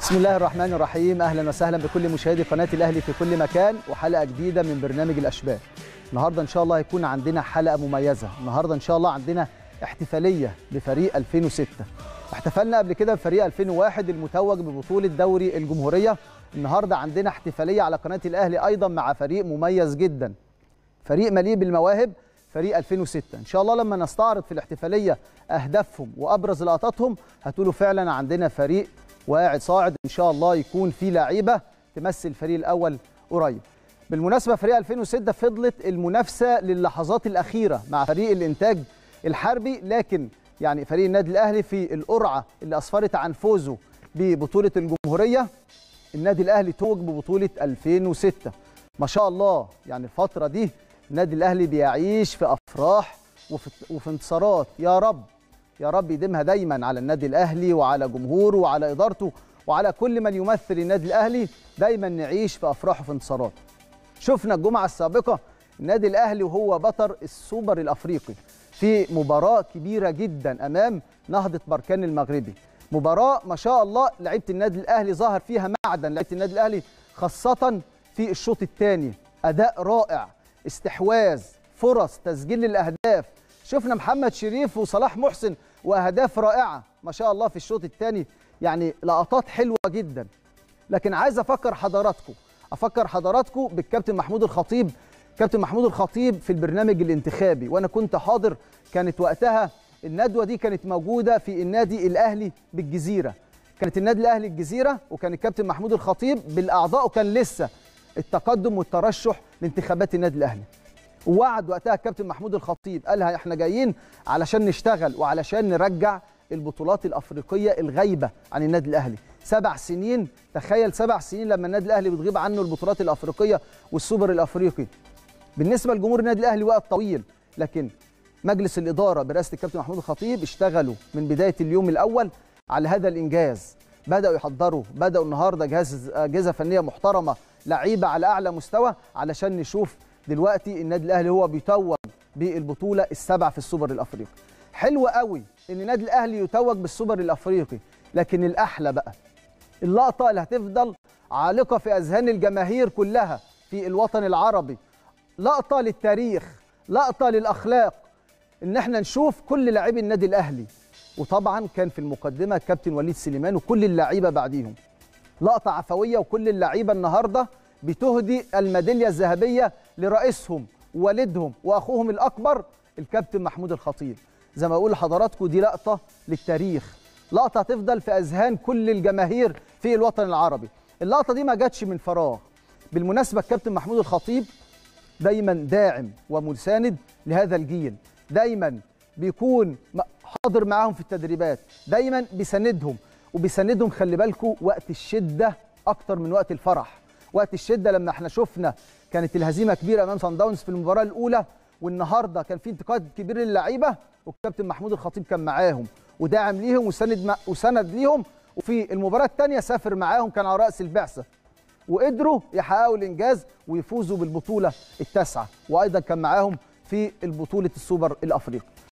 بسم الله الرحمن الرحيم اهلا وسهلا بكل مشاهدي قناه الاهلي في كل مكان وحلقه جديده من برنامج الاشباه النهارده ان شاء الله هيكون عندنا حلقه مميزه النهارده ان شاء الله عندنا احتفاليه بفريق 2006 احتفلنا قبل كده بفريق 2001 المتوج ببطوله دوري الجمهوريه النهارده عندنا احتفاليه على قناه الاهلي ايضا مع فريق مميز جدا فريق مليء بالمواهب فريق 2006 ان شاء الله لما نستعرض في الاحتفاليه اهدافهم وابرز لقطاتهم هتقولوا فعلا عندنا فريق وقاعد صاعد ان شاء الله يكون فيه لعيبه تمثل الفريق الاول قريب بالمناسبه فريق 2006 فضلت المنافسه للحظات الاخيره مع فريق الانتاج الحربي لكن يعني فريق النادي الاهلي في القرعه اللي اسفرت عن فوزه ببطوله الجمهوريه النادي الاهلي توج ببطوله 2006 ما شاء الله يعني الفتره دي النادي الاهلي بيعيش في افراح وفي, وفي انتصارات يا رب يا رب يديمها دايما على النادي الاهلي وعلى جمهوره وعلى ادارته وعلى كل من يمثل النادي الاهلي دايما نعيش في افراح وفي انتصارات شفنا الجمعه السابقه النادي الاهلي وهو بطل السوبر الافريقي في مباراه كبيره جدا امام نهضه بركان المغربي مباراه ما شاء الله لعيبه النادي الاهلي ظهر فيها معدن لعيبه النادي الاهلي خاصه في الشوط الثاني اداء رائع استحواذ فرص تسجيل الاهداف شفنا محمد شريف وصلاح محسن واهداف رائعه ما شاء الله في الشوط الثاني يعني لقطات حلوه جدا لكن عايز افكر حضراتكم افكر حضراتكم بالكابتن محمود الخطيب كابتن محمود الخطيب في البرنامج الانتخابي وانا كنت حاضر كانت وقتها الندوه دي كانت موجوده في النادي الاهلي بالجزيره كانت النادي الاهلي الجزيره وكان الكابتن محمود الخطيب بالاعضاء وكان لسه التقدم والترشح لانتخابات النادي الاهلي ووعد وقتها الكابتن محمود الخطيب قالها احنا جايين علشان نشتغل وعلشان نرجع البطولات الافريقيه الغايبه عن النادي الاهلي سبع سنين تخيل سبع سنين لما النادي الاهلي بتغيب عنه البطولات الافريقيه والسوبر الافريقي بالنسبه لجمهور النادي الاهلي وقت طويل لكن مجلس الاداره برئاسه الكابتن محمود الخطيب اشتغلوا من بدايه اليوم الاول على هذا الانجاز بداوا يحضروا بداوا النهارده جهاز اجهزه فنيه محترمه لعيبه على اعلى مستوى علشان نشوف دلوقتي النادي الاهلي هو بيتوج بالبطوله السبعه في السوبر الافريقي حلو قوي ان النادي الاهلي يتوج بالسوبر الافريقي لكن الاحلى بقى اللقطه اللي هتفضل عالقه في اذهان الجماهير كلها في الوطن العربي لقطه للتاريخ لقطه للاخلاق ان احنا نشوف كل لاعبي النادي الاهلي وطبعا كان في المقدمه كابتن وليد سليمان وكل اللعيبه بعديهم لقطه عفويه وكل اللعيبه النهارده بتهدي الميداليه الذهبيه لرئيسهم ووالدهم واخوهم الاكبر الكابتن محمود الخطيب زي ما اقول لحضراتكم دي لقطه للتاريخ لقطه هتفضل في اذهان كل الجماهير في الوطن العربي اللقطه دي ما جاتش من فراغ بالمناسبه الكابتن محمود الخطيب دايما داعم ومساند لهذا الجيل دايما بيكون حاضر معاهم في التدريبات دايما بيساندهم وبيساندهم خلي بالكم وقت الشده اكتر من وقت الفرح وقت الشده لما احنا شفنا كانت الهزيمه كبيره امام صن داونز في المباراه الاولى والنهارده كان في انتقاد كبير للعيبه والكابتن محمود الخطيب كان معاهم وداعم ليهم وسند وسند ليهم وفي المباراه الثانيه سافر معاهم كان على راس البعثه وقدروا يحققوا الانجاز ويفوزوا بالبطوله التاسعه وايضا كان معاهم في البطوله السوبر الافريقي